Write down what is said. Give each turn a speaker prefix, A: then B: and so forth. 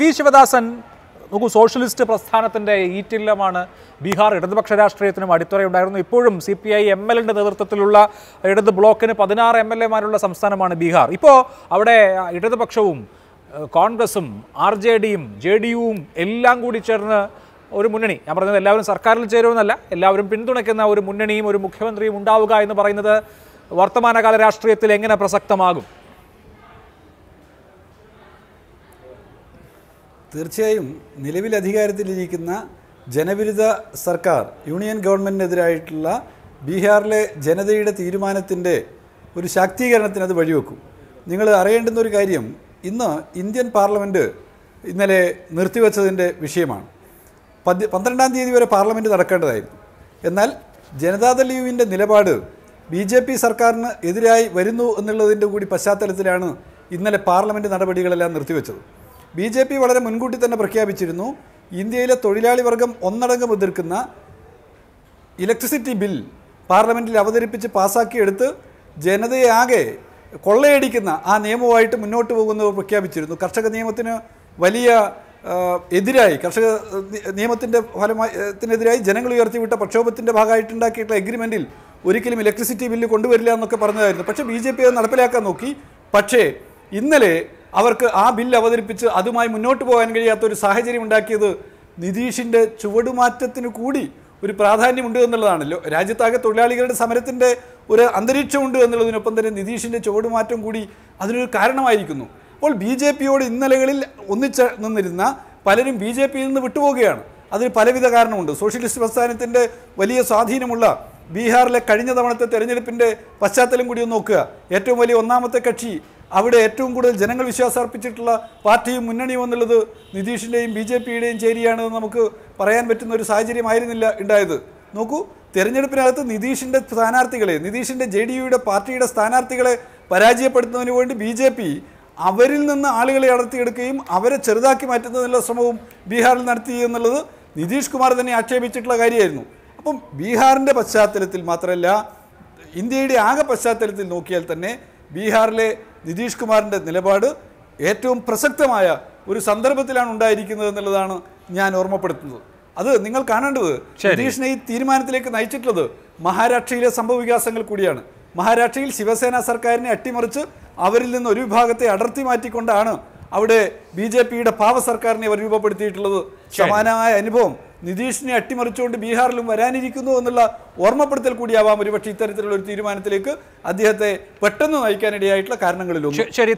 A: P Sivadasan നോക്കൂ socialist പ്രസ്ഥാനത്തിന്റെ ഈറ്റില്ലമാണ് ബീഹാർ ഇടതുപക്ഷ രാഷ്ട്രീയത്തിനും അടിത്തറയുണ്ടായിരുന്നു ഇപ്പോഴും സി പി ഐ എം എല്ലിന്റെ നേതൃത്വത്തിലുള്ള ഇടത് ബ്ലോക്കിന് പതിനാറ് എം എൽ എമാരുള്ള സംസ്ഥാനമാണ് ബീഹാർ ഇപ്പോൾ അവിടെ ഇടതുപക്ഷവും ഏഹ്, കോൺഗ്രസും ആർ ജെ ഡിയും ജെ ഡി യുവും എല്ലാം കൂടി ചേർന്ന് ഒരു മുന്നണി ഞാൻ പറഞ്ഞത് എല്ലാവരും സർക്കാരിൽ ചേരുമെന്നല്ല എല്ലാവരും പിന്തുണയ്ക്കുന്ന ഒരു മുന്നണിയും ഒരു മുഖ്യമന്ത്രിയും ഉണ്ടാവുക എന്ന് പറയുന്നത് വർത്തമാനകാല രാഷ്ട്രീയത്തിൽ എങ്ങനെ പ്രസക്തമാകും
B: തീർച്ചയായും നിലവിൽ അധികാരത്തിലിരിക്കുന്ന ജനവിരുദ്ധ സർക്കാർ യൂണിയൻ ഗവൺമെൻറ്റിനെതിരായിട്ടുള്ള ബീഹാറിലെ ജനതയുടെ തീരുമാനത്തിൻ്റെ ഒരു ശാക്തീകരണത്തിന് അത് വഴിവെക്കും നിങ്ങൾ അറിയേണ്ടുന്ന ഒരു കാര്യം ഇന്ന് ഇന്ത്യൻ പാർലമെൻറ്റ് ഇന്നലെ നിർത്തിവെച്ചതിൻ്റെ വിഷയമാണ് പന്ത് പന്ത്രണ്ടാം തീയതി വരെ പാർലമെൻറ്റ് നടക്കേണ്ടതായിരുന്നു എന്നാൽ ജനതാദൾ യുവിൻ്റെ നിലപാട് ബി ജെ പി സർക്കാരിന് എതിരായി വരുന്നു എന്നുള്ളതിൻ്റെ കൂടി പശ്ചാത്തലത്തിലാണ് ഇന്നലെ പാർലമെൻറ്റ് നടപടികളെല്ലാം നിർത്തിവെച്ചത് ബി ജെ പി വളരെ മുൻകൂട്ടി തന്നെ പ്രഖ്യാപിച്ചിരുന്നു ഇന്ത്യയിലെ തൊഴിലാളി വർഗം ഒന്നടങ്കം എതിർക്കുന്ന ഇലക്ട്രിസിറ്റി ബിൽ പാർലമെൻറ്റിൽ അവതരിപ്പിച്ച് പാസ്സാക്കിയെടുത്ത് ജനതയെ ആകെ കൊള്ളയടിക്കുന്ന ആ നിയമമായിട്ട് മുന്നോട്ട് പോകുന്നവർ പ്രഖ്യാപിച്ചിരുന്നു കർഷക നിയമത്തിന് വലിയ ആ, എതിരായി കർഷക നി- നിയമത്തിൻ്റെ ഫലമായി ത്തിനെതിരായി ജനങ്ങൾ ഉയർത്തിവിട്ട പ്രക്ഷോഭത്തിൻ്റെ ഭാഗമായിട്ടുണ്ടാക്കിയിട്ടുള്ള എഗ്രിമെൻറ്റിൽ ഒരിക്കലും ഇലക്ട്രിസിറ്റി ബില്ല് കൊണ്ടുവരില്ല എന്നൊക്കെ പറഞ്ഞതായിരുന്നു പക്ഷേ ബി ജെ പി അത് നടപ്പിലാക്കാൻ നോക്കി പക്ഷേ ഇന്നലെ അവർക്ക് ആ ബില്ല് അവതരിപ്പിച്ച് അതുമായി മുന്നോട്ട് പോകാൻ കഴിയാത്ത ഒരു സാഹചര്യം ഉണ്ടാക്കിയത് നിതീഷിൻ്റെ ചുവടുമാറ്റത്തിന് കൂടി ഒരു പ്രാധാന്യമുണ്ട് എന്നുള്ളതാണല്ലോ രാജ്യത്താകെ തൊഴിലാളികളുടെ സമരത്തിൻ്റെ ഒരു അന്തരീക്ഷമുണ്ട് എന്നുള്ളതിനൊപ്പം തന്നെ നിതീഷിൻ്റെ ചുവടുമാറ്റം കൂടി അതിനൊരു കാരണമായിരിക്കുന്നു അപ്പോൾ ബി ജെ പിയോട് ഇന്നലകളിൽ ഒന്നിച്ച് നിന്നിരുന്ന പലരും ബി ജെ പിയിൽ നിന്ന് വിട്ടുപോവുകയാണ് അതിന് പലവിധ കാരണമുണ്ട് സോഷ്യലിസ്റ്റ് പ്രസ്ഥാനത്തിൻ്റെ വലിയ സ്വാധീനമുള്ള ബീഹാറിലെ കഴിഞ്ഞ തവണത്തെ തെരഞ്ഞെടുപ്പിൻ്റെ പശ്ചാത്തലം കൂടി ഒന്ന് നോക്കുക ഏറ്റവും വലിയ ഒന്നാമത്തെ കക്ഷി അവിടെ ഏറ്റവും കൂടുതൽ ജനങ്ങൾ വിശ്വാസം അർപ്പിച്ചിട്ടുള്ള പാർട്ടിയും മുന്നണിയും എന്നുള്ളത് നിതീഷിൻ്റെയും ബി ജെ പിയുടെയും ചേരിയാണെന്ന് നമുക്ക് പറയാൻ പറ്റുന്ന ഒരു സാഹചര്യമായിരുന്നില്ല ഉണ്ടായത് നോക്കൂ തെരഞ്ഞെടുപ്പിനകത്ത് നിതീഷിൻ്റെ സ്ഥാനാർത്ഥികളെ നിതീഷിൻ്റെ ജെ ഡി യുയുടെ പാർട്ടിയുടെ സ്ഥാനാർത്ഥികളെ പരാജയപ്പെടുത്തുന്നതിന് വേണ്ടി ബി ജെ പി അവരിൽ നിന്ന് ആളുകളെ അടർത്തിയെടുക്കുകയും അവരെ ചെറുതാക്കി മാറ്റുന്നതിനുള്ള ശ്രമവും ബീഹാറിൽ നടത്തി എന്നുള്ളത് നിതീഷ് കുമാർ തന്നെ ആക്ഷേപിച്ചിട്ടുള്ള കാര്യമായിരുന്നു അപ്പം ബീഹാറിൻ്റെ പശ്ചാത്തലത്തിൽ മാത്രമല്ല ഇന്ത്യയുടെ ആകെ പശ്ചാത്തലത്തിൽ നോക്കിയാൽ തന്നെ ബീഹാറിലെ നിതീഷ് കുമാറിൻ്റെ നിലപാട് ഏറ്റവും പ്രസക്തമായ ഒരു സന്ദർഭത്തിലാണ് ഉണ്ടായിരിക്കുന്നത് എന്നുള്ളതാണ് ഞാൻ ഓർമ്മപ്പെടുത്തുന്നത് അത് നിങ്ങൾ കാണേണ്ടത് നിതീഷിനെ ഈ തീരുമാനത്തിലേക്ക് നയിച്ചിട്ടുള്ളത് മഹാരാഷ്ട്രയിലെ സംഭവവികാസങ്ങൾ കൂടിയാണ് മഹാരാഷ്ട്രയിൽ ശിവസേന സർക്കാരിനെ അട്ടിമറിച്ച് അവരിൽ നിന്ന് ഒരു വിഭാഗത്തെ അടർത്തി മാറ്റിക്കൊണ്ടാണ് അവിടെ ബി ജെ പിയുടെ പാവ സർക്കാരിനെ അവർ രൂപപ്പെടുത്തിയിട്ടുള്ളത് സമാനമായ അനുഭവം നിതീഷിനെ അട്ടിമറിച്ചുകൊണ്ട് ബീഹാറിലും വരാനിരിക്കുന്നു എന്നുള്ള ഓർമ്മപ്പെടുത്തൽ കൂടിയാവാം ഒരുപക്ഷെ ഇത്തരത്തിലുള്ള ഒരു തീരുമാനത്തിലേക്ക് അദ്ദേഹത്തെ പെട്ടെന്ന് നയിക്കാനിടയായിട്ടുള്ള കാരണങ്ങളിലൊന്നും
A: ശ- ശരി